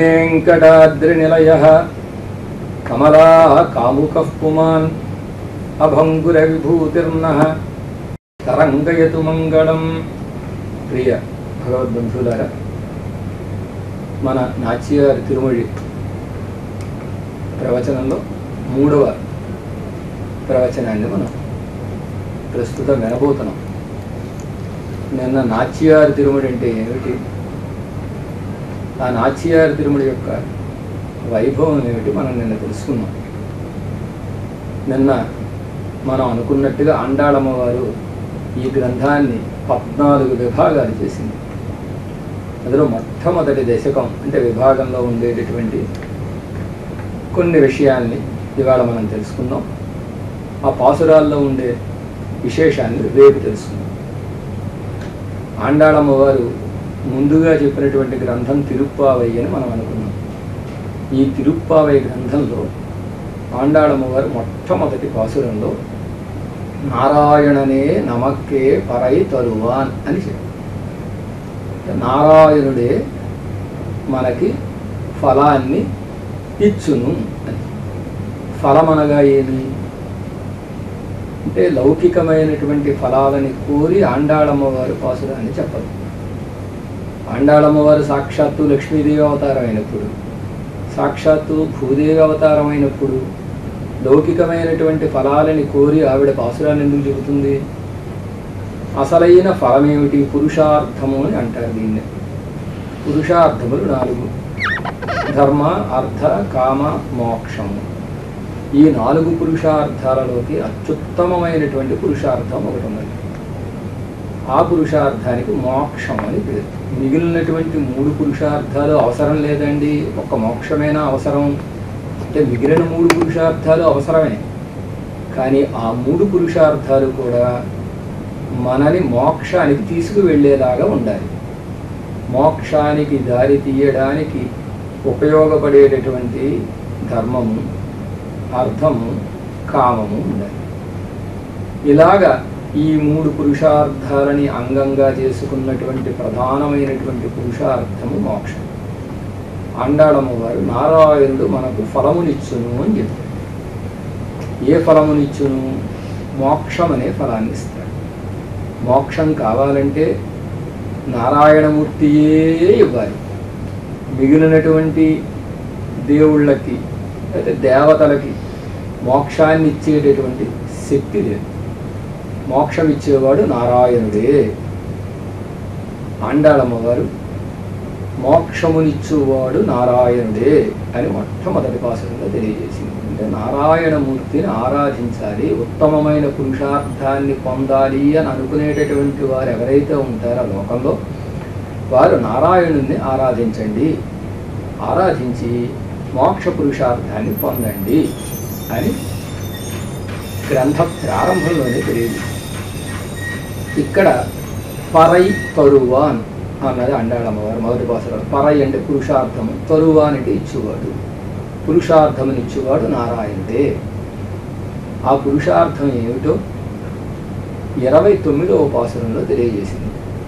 శ్రీవేంకటాద్రినిలయ కమలా కాముకః పుమాన్ అభంగురవిభూతిర్న తరంగయతు మంగళం ప్రియ భగవద్బంధువులారా మన నాచ్యారి తిరుమడి ప్రవచనంలో మూడవ ప్రవచనాన్ని మనం ప్రస్తుతం వినబోతున్నాం నిన్న నాచ్యారి తిరుమడి అంటే ఏమిటి ఆ నాచ్యారి తిరుమడి యొక్క వైభవం ఏమిటి మనం నిన్న తెలుసుకున్నాం నిన్న మనం అనుకున్నట్టుగా అండాళమ్మ వారు ఈ గ్రంథాన్ని పద్నాలుగు విభాగాలు చేసింది అందులో మొట్టమొదటి దశకం అంటే విభాగంలో ఉండేటటువంటి కొన్ని విషయాల్ని ఇవాళ మనం తెలుసుకుందాం ఆ పాసురాల్లో ఉండే విశేషాన్ని రేపు తెలుసుకుందాం ఆండాళమ్మ వారు ముందుగా చెప్పినటువంటి గ్రంథం తిరుప్పావై అని మనం అనుకున్నాం ఈ తిరుప్పావై గ్రంథంలో ఆండాళమ్మ వారు మొట్టమొదటి పాసురంలో నారాయణనే నమక్కే పరై తరువాన్ అని చెప్పారు నారాయణుడే మనకి ఫలాన్ని ఇచ్చును అని ఫలమనగా ఏమి అంటే లౌకికమైనటువంటి ఫలాలని కోరి ఆండాళమ్మ వారు పాసురాన్ని చెప్పరు ఆండాళమ్మ వారు సాక్షాత్తు లక్ష్మీదేవి అవతారం అయినప్పుడు సాక్షాత్తు భూదేవి అవతారం అయినప్పుడు లౌకికమైనటువంటి ఫలాలని కోరి ఆవిడ పాసురాన్ని ఎందుకు చెబుతుంది అసలైన ఫలమేమిటి పురుషార్థము అని అంటారు దీన్ని పురుషార్థములు నాలుగు ధర్మ అర్థ కామ మోక్షము ఈ నాలుగు పురుషార్థాలలోకి అత్యుత్తమమైనటువంటి పురుషార్థం ఒకటి ఉన్నది ఆ పురుషార్థానికి మోక్షం అని పేరు మిగిలినటువంటి మూడు పురుషార్థాలు అవసరం లేదండి ఒక్క మోక్షమేనా అవసరం అంటే మిగిలిన మూడు పురుషార్థాలు అవసరమే కానీ ఆ మూడు పురుషార్థాలు కూడా మనని మోక్షానికి తీసుకువెళ్ళేలాగా ఉండాలి మోక్షానికి దారి తీయడానికి ఉపయోగపడేటటువంటి ధర్మము అర్థము కామము ఉండాలి ఇలాగా ఈ మూడు పురుషార్థాలని అంగంగా చేసుకున్నటువంటి ప్రధానమైనటువంటి పురుషార్థము మోక్షం అండాళమ్మ వారు నారాయణుడు మనకు ఫలమునిచ్చును అని చెప్పారు ఏ ఫలమునిచ్చును మోక్షం అనే ఫలాన్ని ఇస్తాడు మోక్షం కావాలంటే నారాయణమూర్తియే ఇవ్వాలి మిగిలినటువంటి దేవుళ్ళకి అయితే దేవతలకి మోక్షాన్ని ఇచ్చేటటువంటి శక్తి లేదు మోక్షం ఇచ్చేవాడు నారాయణుడే ఆండాళమ్మ వారు మోక్షమునిచ్చువాడు నారాయణుడే అని మొట్టమొదటి పాసంలో తెలియజేసింది అంటే నారాయణమూర్తిని ఆరాధించాలి ఉత్తమమైన పురుషార్థాన్ని పొందాలి అని అనుకునేటటువంటి వారు ఎవరైతే ఉంటారో లోకంలో వారు నారాయణుణ్ణి ఆరాధించండి ఆరాధించి మోక్ష పురుషార్థాన్ని పొందండి అని గ్రంథ ప్రారంభంలోనే తెలియదు ఇక్కడ పరై తరువాన్ అన్నది అండాళమ్మవారు మొదటి భాషలో పరై అంటే పురుషార్థము తరువాన్ అంటే ఇచ్చేవాడు పురుషార్థముని ఇచ్చేవాడు నారాయణుడే ఆ పురుషార్థం ఏమిటో ఇరవై తొమ్మిదవ పాసురంలో తెలియజేసింది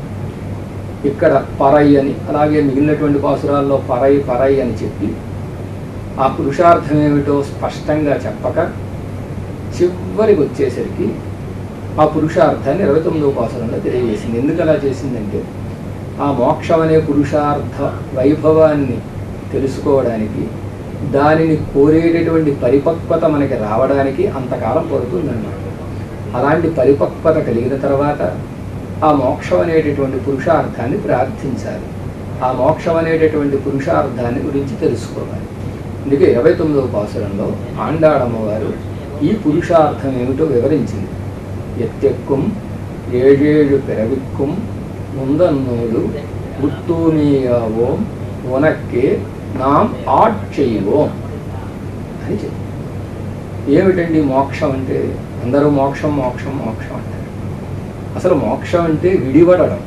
ఇక్కడ పరై అని అలాగే మిగిలినటువంటి పాసురాల్లో పరై పరై అని చెప్పి ఆ పురుషార్థం ఏమిటో స్పష్టంగా చెప్పక చివరికి వచ్చేసరికి ఆ పురుషార్థాన్ని ఇరవై తొమ్మిదవ పాసురంలో తెలియజేసింది ఎందుకు అలా చేసిందంటే ఆ మోక్షం అనే పురుషార్థ వైభవాన్ని తెలుసుకోవడానికి దానిని కోరేటటువంటి పరిపక్వత మనకి రావడానికి అంతకాలం పడుతుందన్నమాట అలాంటి పరిపక్వత కలిగిన తర్వాత ఆ మోక్షం అనేటటువంటి పురుషార్థాన్ని ప్రార్థించాలి ఆ మోక్షం అనేటటువంటి పురుషార్థాన్ని గురించి తెలుసుకోవాలి అందుకే ఇరవై తొమ్మిదవ పాసురంలో ఆండాళమ్మ వారు ఈ పురుషార్థం ఏమిటో వివరించింది ఎత్తెక్కుం ఏഴേഴു పిరవిక్కుం ముందన్నోడు గుర్తూనీయావోం ఉనక్కే నాం ఆట్ చేయవోం అని చెప్పి ఏమిటండి మోక్షం అంటే అందరూ మోక్షం మోక్షం మోక్షం అంటారు అసలు మోక్షం అంటే విడిపడడం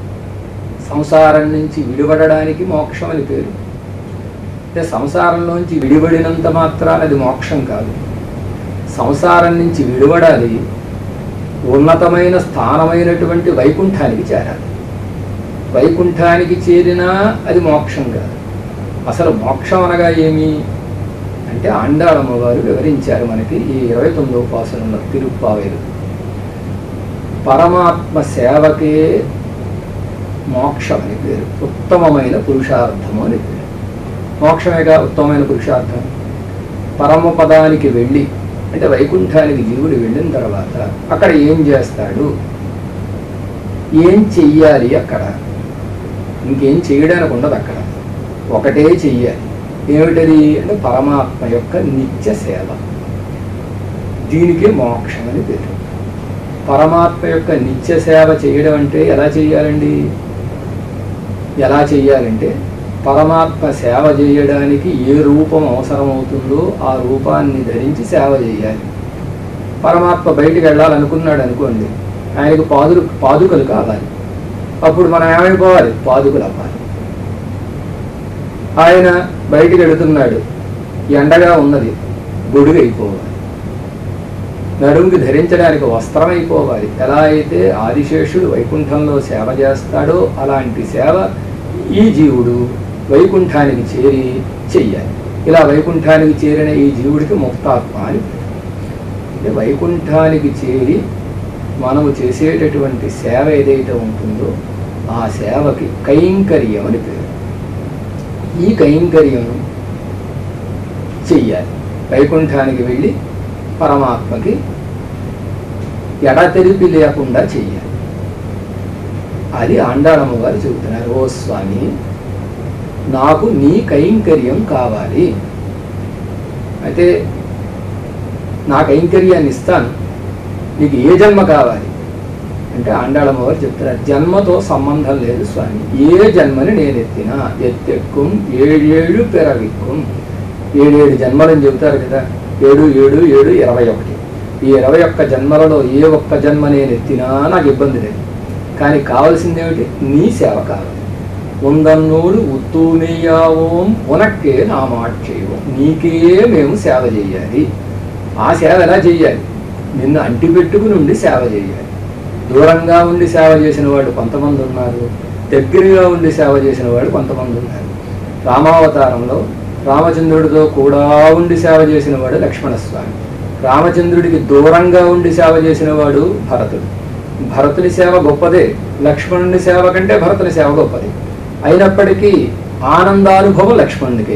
సంసారం నుంచి విడిపడడానికి మోక్షం అని పేరు అంటే సంసారంలోంచి విడిపడినంత మాత్రాన అది మోక్షం కాదు సంసారం నుంచి విడిపడాలి ఉన్నతమైన స్థానమైనటువంటి వైకుంఠానికి చేరాలి వైకుంఠానికి చేరినా అది మోక్షం కాదు అసలు మోక్షం అనగా ఏమి అంటే ఆండాళమ్మవారు వివరించారు మనకి ఈ ఇరవై తొమ్మిదో ఉపాసనలో తిరుప్పావేలు పరమాత్మ సేవకే మోక్షం అని పేరు ఉత్తమమైన పురుషార్థము అని పేరు మోక్షమేగా ఉత్తమమైన పురుషార్థం పరమ పదానికి వెళ్ళి అంటే వైకుంఠానికి జీవుడు వెళ్ళిన తర్వాత అక్కడ ఏం చేస్తాడు ఏం చెయ్యాలి అక్కడ ఇంకేం చేయడానికి ఉండదు అక్కడ ఒకటే చెయ్యాలి ఏమిటది అంటే పరమాత్మ యొక్క నిత్య సేవ దీనికే మోక్షం అని పేరు పరమాత్మ యొక్క నిత్య సేవ చేయడం అంటే ఎలా చేయాలండి ఎలా చేయాలంటే పరమాత్మ సేవ చేయడానికి ఏ రూపం అవసరమవుతుందో ఆ రూపాన్ని ధరించి సేవ చేయాలి పరమాత్మ బయటికి వెళ్ళాలనుకున్నాడు అనుకోండి ఆయనకు పాదులు పాదుకలు కావాలి అప్పుడు మనం ఏమైపోవాలి పాదుకలు అవ్వాలి ఆయన బయటికి వెళుతున్నాడు ఎండగా ఉన్నది గొడుగు అయిపోవాలి నడుముకి ధరించడానికి వస్త్రం అయిపోవాలి ఎలా అయితే ఆదిశేషుడు వైకుంఠంలో సేవ చేస్తాడో అలాంటి సేవ ఈ జీవుడు వైకుంఠానికి చేరి చెయ్యాలి ఇలా వైకుంఠానికి చేరిన ఈ జీవుడికి ముక్తాత్మ అని పేరు. అంటే వైకుంఠానికి చేరి మనము చేసేటటువంటి సేవ ఏదైతే ఉంటుందో ఆ సేవకి కైంకర్యం అని పేరు ఈ కైంకర్యం చెయ్యాలి వైకుంఠానికి వెళ్ళి పరమాత్మకి ఎడతెరిపి లేకుండా చెయ్యాలి అది ఆండాళమ్మ గారు చెబుతున్నారు ఓ స్వామి నాకు నీ కైంకర్యం కావాలి అయితే నా కైంకర్యాన్ని ఇస్తాను నీకు ఏ జన్మ కావాలి అంటే ఆండాళమ్మ వారు చెప్తున్నారు జన్మతో సంబంధం లేదు స్వామి ఏ జన్మని నేను ఎత్తినా ఎత్తెక్కుం ఏడేడు పెరవిక్కుం ఏడేడు జన్మలని చెబుతారు కదా ఏడు ఏడు ఏడు ఇరవై ఒకటి ఈ ఇరవై ఒక్క జన్మలలో ఏ ఒక్క జన్మ నేను ఎత్తినా నాకు ఇబ్బంది లేదు కానీ కావలసింది ఏమిటి నీ సేవ కావాలి ఉందన్నోడు ఉత్తూనేయావోం ఉనక్కే నా మాట చేయవం నీకే మేము సేవ చేయాలి ఆ సేవ ఎలా చేయాలి నిన్ను అంటిపెట్టుకుని ఉండి సేవ చేయాలి దూరంగా ఉండి సేవ చేసిన వాళ్ళు కొంతమంది ఉన్నారు దగ్గరగా ఉండి సేవ చేసిన వాళ్ళు కొంతమంది ఉన్నారు రామావతారంలో రామచంద్రుడితో కూడా ఉండి సేవ చేసిన వాడు లక్ష్మణస్వామి రామచంద్రుడికి దూరంగా ఉండి సేవ చేసిన వాడు భరతుడు భరతుని సేవ గొప్పదే లక్ష్మణుని సేవ కంటే భరతుని సేవ గొప్పది అయినప్పటికీ ఆనందానుభవం లక్ష్మణుడికి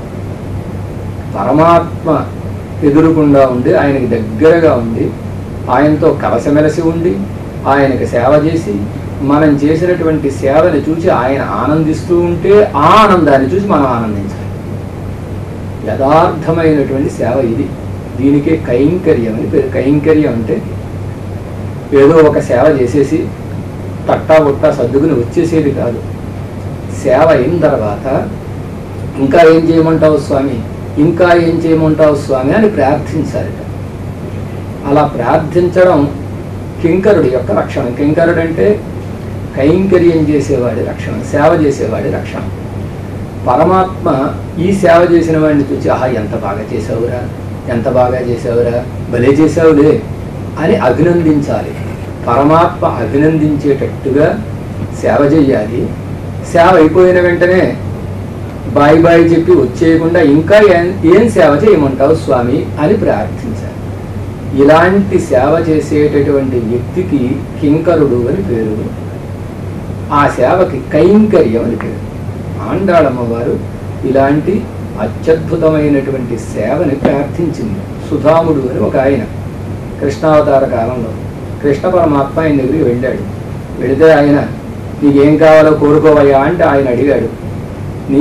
పరమాత్మ ఎదురుకుండా ఉండి ఆయనకి దగ్గరగా ఉండి ఆయనతో కలసమెలసి ఉండి ఆయనకి సేవ చేసి మనం చేసినటువంటి సేవని చూసి ఆయన ఆనందిస్తూ ఉంటే ఆ ఆనందాన్ని చూసి మనం ఆనందించాలి యథార్థమైనటువంటి సేవ ఇది దీనికే కైంకర్యం అని పేరు కైంకర్యం అంటే ఏదో ఒక సేవ చేసేసి తట్టా బుట్టా సర్దుకుని వచ్చేసేది కాదు సేవ అయిన తర్వాత ఇంకా ఏం చేయమంటావు స్వామి ఇంకా ఏం చేయమంటావు స్వామి అని ప్రార్థించాలిట అలా ప్రార్థించడం కింకరుడి యొక్క లక్షణం కింకరుడు అంటే కైంకర్యం చేసేవాడి లక్షణం సేవ చేసేవాడి లక్షణం పరమాత్మ ఈ సేవ చేసిన వాడిని చూసి ఆహా ఎంత బాగా చేసావురా ఎంత బాగా చేసావురా భలే చేసావులే అని అభినందించాలి పరమాత్మ అభినందించేటట్టుగా సేవ చేయాలి సేవ అయిపోయిన వెంటనే బాయ్ బాయ్ చెప్పి వచ్చేయకుండా ఇంకా ఏం- ఏం సేవ చేయమంటావు స్వామి అని ప్రార్థించాలి ఇలాంటి సేవ చేసేటటువంటి వ్యక్తికి కింకరుడు అని పేరు ఆ సేవకి కైంకర్యం అని పేరు ఆండాళమ్మ వారు ఇలాంటి అత్యద్భుతమైనటువంటి సేవని ప్రార్థించింది సుధాముడు అని ఒక ఆయన కృష్ణావతార కాలంలో కృష్ణ పరమాత్మ ఆయన దగ్గరికి వెళ్ళాడు వెళితే ఆయన నీకేం కావాలో కోరుకోవయ్యా అంటే ఆయన అడిగాడు నీ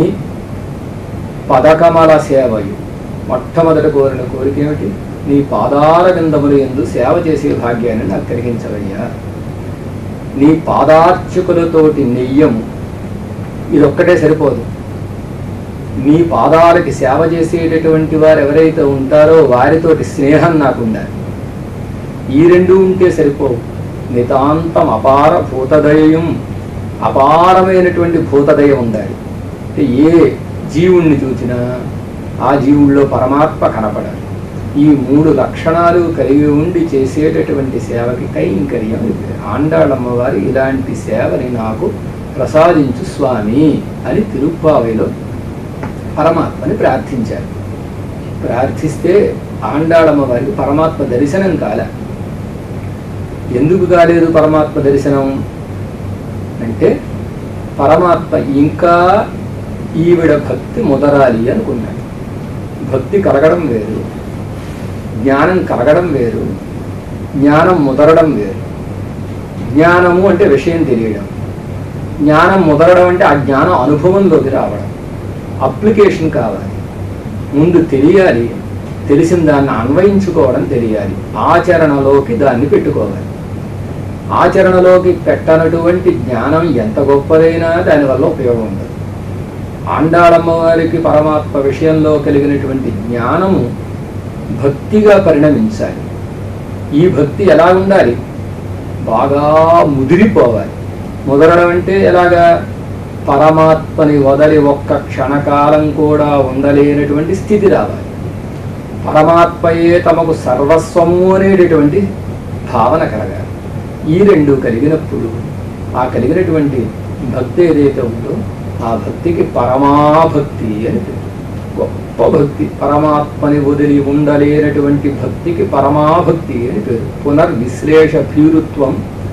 పదకమల సేవయు మొట్టమొదట కోరిన కోరిక ఏమిటి నీ పాదార విందములు ఎందు సేవ చేసే భాగ్యాన్ని నాకు కలిగించవయ్యా నీ పాదార్చకులతోటి నెయ్యము ఇదొక్కటే సరిపోదు నీ పాదాలకి సేవ చేసేటటువంటి వారు ఎవరైతే ఉంటారో వారితోటి స్నేహం నాకు ఉండాలి ఈ రెండు ఉంటే సరిపోవు నితాంతం అపార భూతదయం అపారమైనటువంటి భూతదయ ఉండాలి అంటే ఏ జీవుణ్ణి చూసినా ఆ జీవుల్లో పరమాత్మ కనపడాలి ఈ మూడు లక్షణాలు కలిగి ఉండి చేసేటటువంటి సేవకి కైంకర్యం అని పేరు. ఆండాళమ్మ వారు ఇలాంటి సేవని నాకు ప్రసాదించు స్వామి అని తిరుప్పావిలో పరమాత్మని ప్రార్థించారు ప్రార్థిస్తే ఆండాళమ్మ వారికి పరమాత్మ దర్శనం కాల ఎందుకు కాలేదు పరమాత్మ దర్శనం అంటే పరమాత్మ ఇంకా ఈవిడ భక్తి ముదరాలి అనుకున్నాడు భక్తి కలగడం వేరు జ్ఞానం కలగడం వేరు జ్ఞానం ముదరడం వేరు జ్ఞానము అంటే విషయం తెలియడం జ్ఞానం ముదరడం అంటే ఆ జ్ఞానం అనుభవంలోకి రావడం అప్లికేషన్ కావాలి ముందు తెలియాలి తెలిసిన దాన్ని అన్వయించుకోవడం తెలియాలి ఆచరణలోకి దాన్ని పెట్టుకోవాలి ఆచరణలోకి పెట్టనటువంటి జ్ఞానం ఎంత గొప్పదైనా దానివల్ల ఉపయోగం ఉండదు ఆండాళమ్మ వారికి పరమాత్మ విషయంలో కలిగినటువంటి జ్ఞానము భక్తిగా పరిణమించాలి ఈ భక్తి ఎలా ఉండాలి బాగా ముదిరిపోవాలి ముదరడం అంటే ఎలాగా పరమాత్మని వదలి ఒక్క క్షణకాలం కూడా ఉండలేనటువంటి స్థితి రావాలి పరమాత్మయే తమకు సర్వస్వము అనేటటువంటి భావన కలగాలి ఈ రెండు కలిగినప్పుడు ఆ కలిగినటువంటి భక్తి ఏదైతే ఉందో ఆ భక్తికి పరమాభక్తి అని పేరు గొప్ప భక్తి పరమాత్మని వదిలి ఉండలేనటువంటి భక్తికి పరమాభక్తి అని పేరు పునర్విశ్లేష భీరుత్వం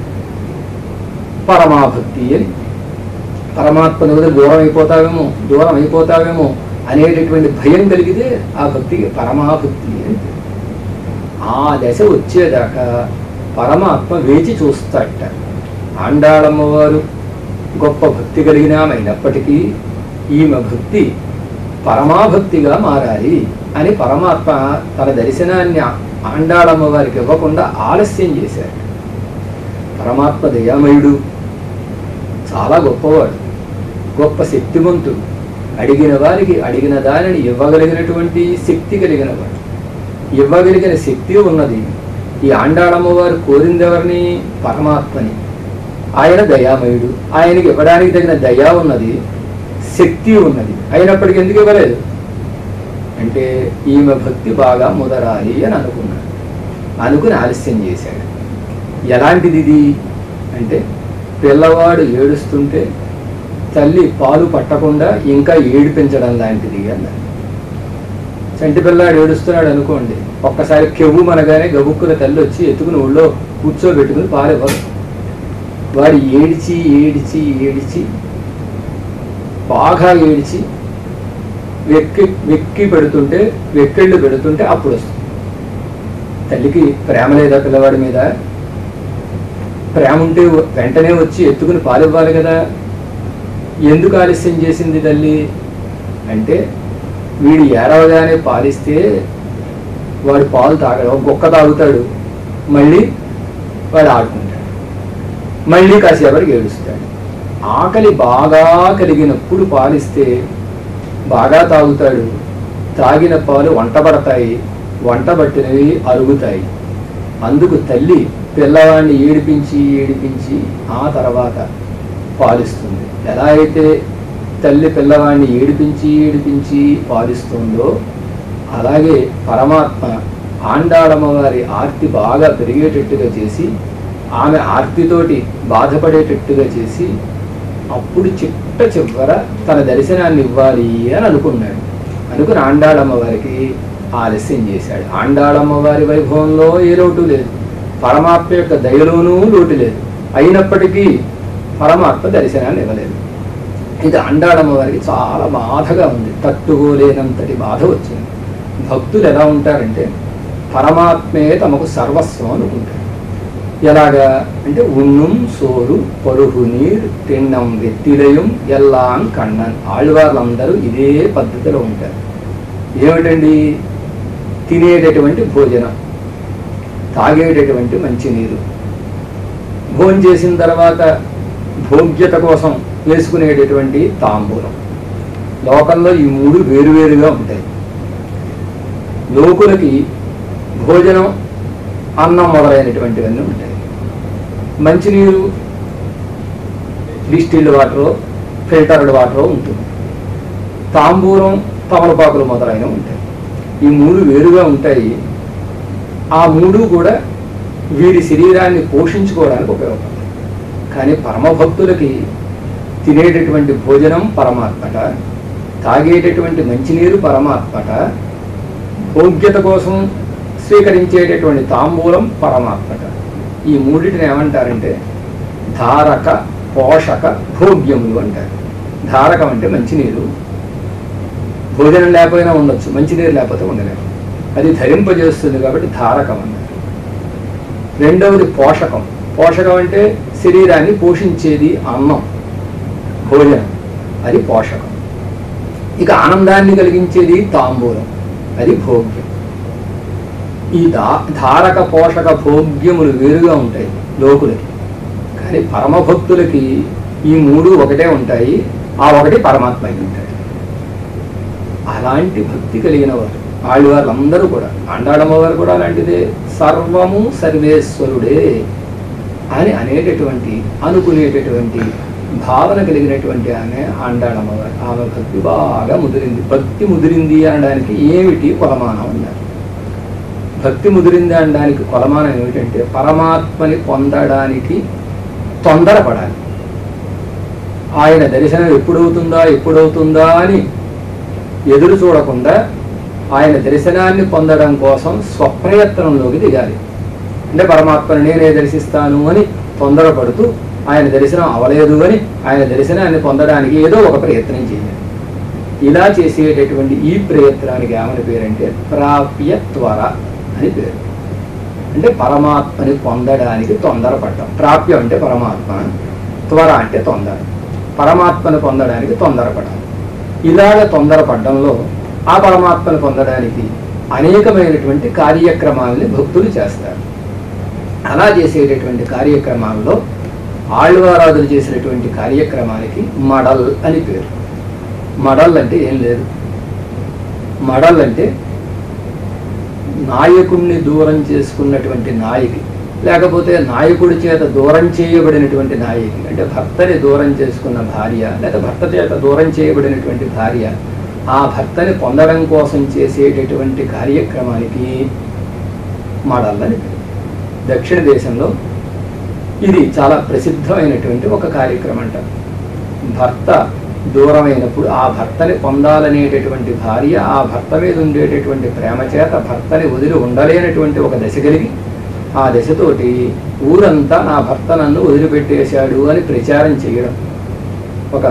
పరమాభక్తి అని పరమాత్మని వదిలి దూరం అయిపోతావేమో దూరం అయిపోతావేమో అనేటటువంటి భయం కలిగితే ఆ భక్తికి పరమాభక్తి అని పేరు. ఆ దశ వచ్చేదాకా పరమాత్మ వేచి చూస్తాడట ఆండాళమ్మవారు గొప్ప భక్తి కలిగిన అయినప్పటికీ ఈమె భక్తి పరమాభక్తిగా మారాలి అని పరమాత్మ తన దర్శనాన్ని ఆండాళమ్మ వారికి ఇవ్వకుండా ఆలస్యం చేశాడు పరమాత్మ దయామయుడు చాలా గొప్పవాడు గొప్ప శక్తివంతుడు అడిగిన వారికి అడిగిన దానిని ఇవ్వగలిగినటువంటి శక్తి కలిగిన వాడు ఇవ్వగలిగిన శక్తి ఉన్నది ఈ ఆండాళమ్మ వారు కోరింది ఎవరిని పరమాత్మని ఆయన దయామయుడు ఆయనకి ఇవ్వడానికి తగిన దయా ఉన్నది శక్తి ఉన్నది అయినప్పటికీ ఎందుకు ఇవ్వలేదు అంటే ఈమె భక్తి బాగా ముదరాలి అని అనుకున్నాడు అనుకుని ఆలస్యం చేశాడు ఎలాంటిది ఇది అంటే పిల్లవాడు ఏడుస్తుంటే తల్లి పాలు పట్టకుండా ఇంకా ఏడిపించడం లాంటిది అన్నారు చంటి పిల్లాడు ఏడుస్తున్నాడు అనుకోండి ఒక్కసారి కెవ్వు మనగానే గబుక్కుల తల్లి వచ్చి ఎత్తుకుని ఊళ్ళో కూర్చోబెట్టుకుని పాలు ఇవ్వరు వాడు ఏడిచి ఏడిచి ఏడిచి బాగా ఏడిచి వెక్కి వెక్కి పెడుతుంటే వెక్కిళ్ళు పెడుతుంటే అప్పుడు వస్తుంది తల్లికి ప్రేమ లేదా పిల్లవాడి మీద ప్రేమ ఉంటే వెంటనే వచ్చి ఎత్తుకుని పాలు ఇవ్వాలి కదా ఎందుకు ఆలస్యం చేసింది తల్లి అంటే వీడు ఏడవగానే పాలిస్తే వాడు పాలు తాగడు ఒక గొక్క తాగుతాడు మళ్ళీ వాడు ఆడుకుంటాడు మళ్ళీ కాసేపటికి ఏడుస్తాడు ఆకలి బాగా కలిగినప్పుడు పాలిస్తే బాగా తాగుతాడు తాగిన పాలు వంటబడతాయి వంటబట్టినవి అరుగుతాయి అందుకు తల్లి పిల్లవాడిని ఏడిపించి ఏడిపించి ఆ తర్వాత పాలిస్తుంది ఎలా అయితే తల్లి పిల్లవాడిని ఏడిపించి ఏడిపించి పాలిస్తుందో అలాగే పరమాత్మ ఆండాళమ్మ వారి ఆర్తి బాగా పెరిగేటట్టుగా చేసి ఆమె ఆర్తితోటి బాధపడేటట్టుగా చేసి అప్పుడు చిట్ట చివర తన దర్శనాన్ని ఇవ్వాలి అని అనుకున్నాడు అనుకుని ఆండాళమ్మ వారికి ఆలస్యం చేశాడు ఆండాళమ్మ వారి వైభవంలో ఏ లోటు లేదు పరమాత్మ యొక్క దయలోనూ లోటు లేదు అయినప్పటికీ పరమాత్మ దర్శనాన్ని ఇవ్వలేదు ఇది అండాడమ్మ వారికి చాలా బాధగా ఉంది తట్టుకోలేనంతటి బాధ వచ్చింది భక్తులు ఎలా ఉంటారంటే పరమాత్మే తమకు సర్వస్వం అనుకుంటారు ఎలాగా అంటే ఉన్నం సోరు పరుగు నీరు తిన్నం వెత్తిలయం ఎల్లాం కണ്ണన్ ఆళ్వార్లందరూ ఇదే పద్ధతిలో ఉంటారు ఏమిటండి తినేటటువంటి భోజనం తాగేటటువంటి మంచినీరు భోజనం చేసిన తర్వాత భోగ్యత కోసం వేసుకునేటటువంటి తాంబూలం లోకంలో ఈ మూడు వేరువేరుగా ఉంటాయి లోకులకి భోజనం అన్నం మొదలైనటువంటివన్నీ ఉంటాయి మంచినీరు డిస్టిల్డ్ వాటర్ ఫిల్టర్డ్ వాటర్ ఉంటుంది తాంబూలం తమలపాకులు మొదలైనవి ఉంటాయి ఈ మూడు వేరుగా ఉంటాయి ఆ మూడు కూడా వీరి శరీరాన్ని పోషించుకోవడానికి ఉపయోగపడతాయి కానీ పరమభక్తులకి తినేటటువంటి భోజనం పరమాత్మట తాగేటటువంటి మంచినీరు పరమాత్మట భోగ్యత కోసం స్వీకరించేటటువంటి తాంబూలం పరమాత్మట ఈ మూడిటిని ఏమంటారంటే ధారక పోషక భోగ్యములు అంటారు ధారకం అంటే మంచినీరు భోజనం లేకపోయినా ఉండొచ్చు మంచినీరు లేకపోతే ఉండలేము అది ధరింపజేస్తుంది కాబట్టి ధారకం అన్నారు రెండవది పోషకం పోషకం అంటే శరీరాన్ని పోషించేది అన్నం భోజనం అది పోషకం ఇక ఆనందాన్ని కలిగించేది తాంబూలం అది భోగ్యం ఈ దా ధారక పోషక భోగ్యములు వేరుగా ఉంటాయి లోకులకి కానీ పరమభక్తులకి ఈ మూడు ఒకటే ఉంటాయి ఆ ఒకటి పరమాత్మ అయి ఉంటాడు అలాంటి భక్తి కలిగిన వారు వాళ్ళు వాళ్ళందరూ కూడా అండాడమ్మవారు కూడా అలాంటిదే సర్వము సర్వేశ్వరుడే అని అనేటటువంటి అనుకునేటటువంటి భావన కలిగినటువంటి ఆమె ఆండాడమ్మవారు ఆమె భక్తి బాగా ముదిరింది భక్తి ముదిరింది అనడానికి ఏమిటి కొలమానం అన్నారు భక్తి ముదిరింది అనడానికి కొలమానం ఏమిటంటే పరమాత్మని పొందడానికి తొందరపడాలి ఆయన దర్శనం ఎప్పుడవుతుందా ఎప్పుడవుతుందా అని ఎదురు చూడకుండా ఆయన దర్శనాన్ని పొందడం కోసం స్వప్రయత్నంలోకి దిగాలి అంటే పరమాత్మను నేనే దర్శిస్తాను అని తొందరపడుతూ ఆయన దర్శనం అవలేదు అని ఆయన దర్శనాన్ని పొందడానికి ఏదో ఒక ప్రయత్నం చేయాలి ఇలా చేసేటటువంటి ఈ ప్రయత్నానికి ఏమని పేరంటే ప్రాప్య త్వర అని పేరు అంటే పరమాత్మని పొందడానికి తొందరపడటం ప్రాప్యం అంటే పరమాత్మ త్వర అంటే తొందర పరమాత్మను పొందడానికి తొందరపడాలి ఇలాగ తొందరపడడంలో ఆ పరమాత్మను పొందడానికి అనేకమైనటువంటి కార్యక్రమాలని భక్తులు చేస్తారు అలా చేసేటటువంటి కార్యక్రమాల్లో ఆళ్వారాధులు చేసినటువంటి కార్యక్రమానికి మడల్ అని పేరు మడల్ అంటే ఏం లేదు మడల్ అంటే నాయకుణ్ణి దూరం చేసుకున్నటువంటి నాయకి లేకపోతే నాయకుడి చేత దూరం చేయబడినటువంటి నాయకి అంటే భర్తని దూరం చేసుకున్న భార్య లేదా భర్త చేత దూరం చేయబడినటువంటి భార్య ఆ భర్తని పొందడం కోసం చేసేటటువంటి కార్యక్రమానికి మడల్లని పేరు దక్షిణ దేశంలో ఇది చాలా ప్రసిద్ధమైనటువంటి ఒక కార్యక్రమం అంట భర్త దూరమైనప్పుడు ఆ భర్తని పొందాలనేటటువంటి భార్య ఆ భర్త మీద ఉండేటటువంటి ప్రేమ చేత భర్తని వదిలి ఉండలేనటువంటి ఒక దశ కలిగి ఆ దశతోటి ఊరంతా నా భర్త నన్ను వదిలిపెట్టేశాడు అని ప్రచారం చేయడం ఒక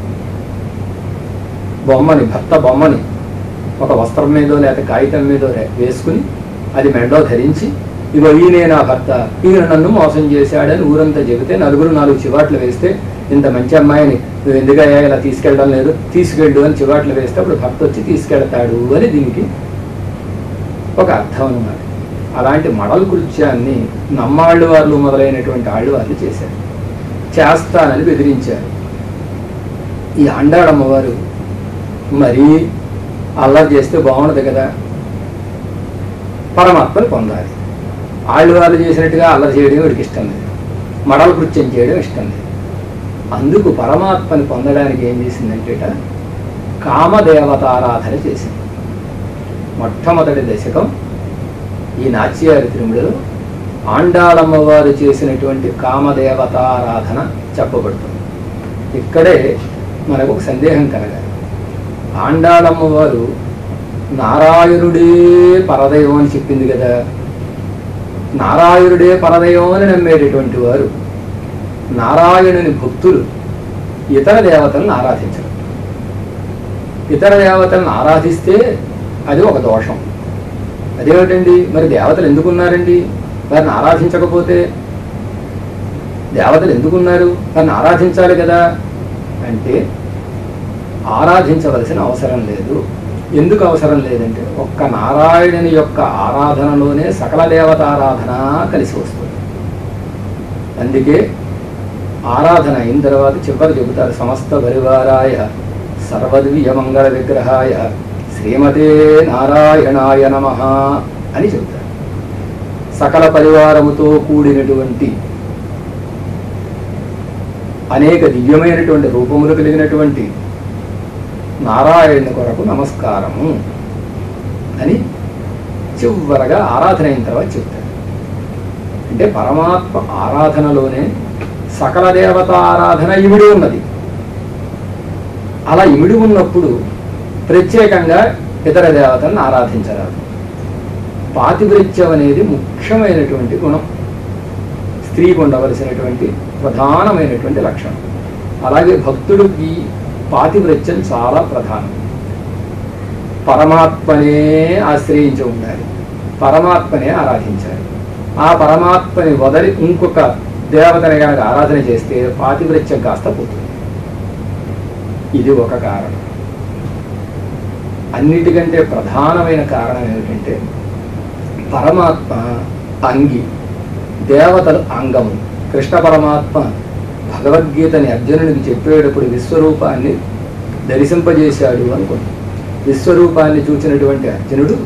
బొమ్మని భర్త బొమ్మని ఒక వస్త్రం మీదో లేక కాగితం మీదో రే- వేసుకుని అది మెడలో ధరించి ఇగో ఈయనే నా భర్త ఈయన నన్ను మోసం చేశాడని ఊరంతా చెబితే నలుగురు నాలుగు చివాట్లు వేస్తే ఇంత మంచి అమ్మాయిని నువ్వు ఎందుకయ్యా ఇలా తీసుకెళ్ళడం లేదు తీసుకెళ్ళు అని చివాట్లు వేస్తే అప్పుడు భర్త వచ్చి తీసుకెళ్తాడు అని దీనికి ఒక అర్థం అన్నమాట అలాంటి మడల్ కృత్యాన్ని నమ్మాళ్ళు వాళ్ళు మొదలైనటువంటి ఆళ్ళు వాళ్ళు చేశారు చేస్తానని బెదిరించారు ఈ అండాడమ్మవారు మరీ అల్లరి చేస్తే బాగుండదు కదా పరమాత్మను పొందాలి ఆళ్ళు వాళ్ళు చేసినట్టుగా అల్లరి చేయడం వీడికి ఇష్టం లేదు మడల కృత్యం చేయడం ఇష్టం లేదు అందుకు పరమాత్మని పొందడానికి ఏం చేసిందంటేట కామదేవతారాధన చేసింది మొట్టమొదటి దశకం ఈ నాట్యారి తిరుమలలో ఆండాళమ్మవారు చేసినటువంటి కామదేవతారాధన చెప్పబడుతుంది ఇక్కడే మనకు ఒక సందేహం కలగాలి ఆండాళమ్మవారు నారాయణుడే పరదైవం అని చెప్పింది కదా నారాయణుడే పరదైవం అని నమ్మేటటువంటి వారు నారాయణుని భక్తులు ఇతర దేవతలను ఆరాధించరు ఇతర దేవతలను ఆరాధిస్తే అది ఒక దోషం అదేమిటండి మరి దేవతలు ఎందుకున్నారండి వారిని ఆరాధించకపోతే దేవతలు ఎందుకున్నారు వారిని ఆరాధించాలి కదా అంటే ఆరాధించవలసిన అవసరం లేదు ఎందుకు అవసరం లేదంటే ఒక్క నారాయణుని యొక్క ఆరాధనలోనే సకల దేవత ఆరాధన కలిసి వస్తుంది అందుకే ఆరాధన అయిన తర్వాత చివరి చెబుతారు సమస్త పరివారాయ సర్వద్వియ మంగళ విగ్రహాయ శ్రీమతే నారాయణాయ నమ అని చెబుతారు సకల పరివారముతో కూడినటువంటి అనేక దివ్యమైనటువంటి రూపములు కలిగినటువంటి నారాయణ కొరకు నమస్కారము అని చివరగా ఆరాధన అయిన తర్వాత చెప్తారు అంటే పరమాత్మ ఆరాధనలోనే సకల దేవత ఆరాధన ఇమిడి ఉన్నది అలా ఇమిడి ఉన్నప్పుడు ప్రత్యేకంగా ఇతర దేవతలను ఆరాధించరాదు పాతివృత్యం అనేది ముఖ్యమైనటువంటి గుణం స్త్రీకి ఉండవలసినటువంటి ప్రధానమైనటువంటి లక్షణం అలాగే భక్తుడికి పాతివృత్యం చాలా ప్రధానం పరమాత్మనే ఆశ్రయించి ఉండాలి పరమాత్మనే ఆరాధించాలి ఆ పరమాత్మని వదలి ఇంకొక దేవతని కనుక ఆరాధన చేస్తే పాతివృత్యం కాస్త పోతుంది ఇది ఒక కారణం అన్నిటికంటే ప్రధానమైన కారణం ఏమిటంటే పరమాత్మ అంగి దేవతలు అంగము కృష్ణ పరమాత్మ భగవద్గీతని అర్జునుడికి చెప్పేటప్పుడు విశ్వరూపాన్ని దర్శింపజేశాడు అనుకుంది విశ్వరూపాన్ని చూసినటువంటి అర్జునుడు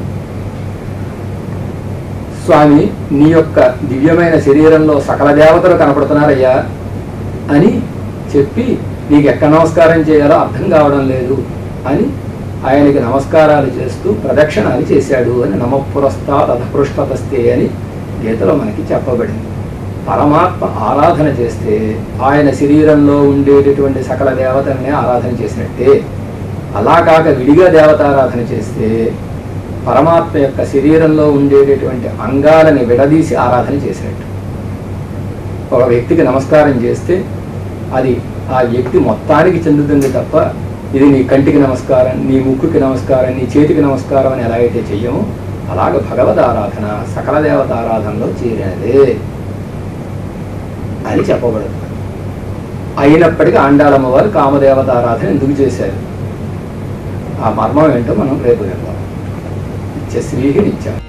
స్వామి నీ యొక్క దివ్యమైన శరీరంలో సకల దేవతలు కనపడుతున్నారయ్యా అని చెప్పి నీకు ఎక్కడ నమస్కారం చేయాలో అర్థం కావడం లేదు అని ఆయనకి నమస్కారాలు చేస్తూ ప్రదక్షిణాలు చేశాడు అని నమపురస్తాద్ అధపృష్టతస్తే అని గీతలో మనకి చెప్పబడింది పరమాత్మ ఆరాధన చేస్తే ఆయన శరీరంలో ఉండేటటువంటి సకల దేవతలనే ఆరాధన చేసినట్టే అలా కాక విడిగా దేవతారాధన చేస్తే పరమాత్మ యొక్క శరీరంలో ఉండేటటువంటి అంగాలని విడదీసి ఆరాధన చేసినట్టు ఒక వ్యక్తికి నమస్కారం చేస్తే అది ఆ వ్యక్తి మొత్తానికి చెందుతుంది తప్ప ఇది నీ కంటికి నమస్కారం నీ ముక్కుకి నమస్కారం నీ చేతికి నమస్కారం అని ఎలా అయితే చెయ్యమో అలాగ భగవద్ ఆరాధన సకల దేవత ఆరాధనలో చేరినదే అని చెప్పబడుతుంది అయినప్పటికీ ఆండాళమ్మ వారు కామదేవత ఆరాధన ఎందుకు చేశారు ఆ మర్మం ఏంటో మనం రేపు వెళ్దాం నిత్యశ్రీహి నిత్యం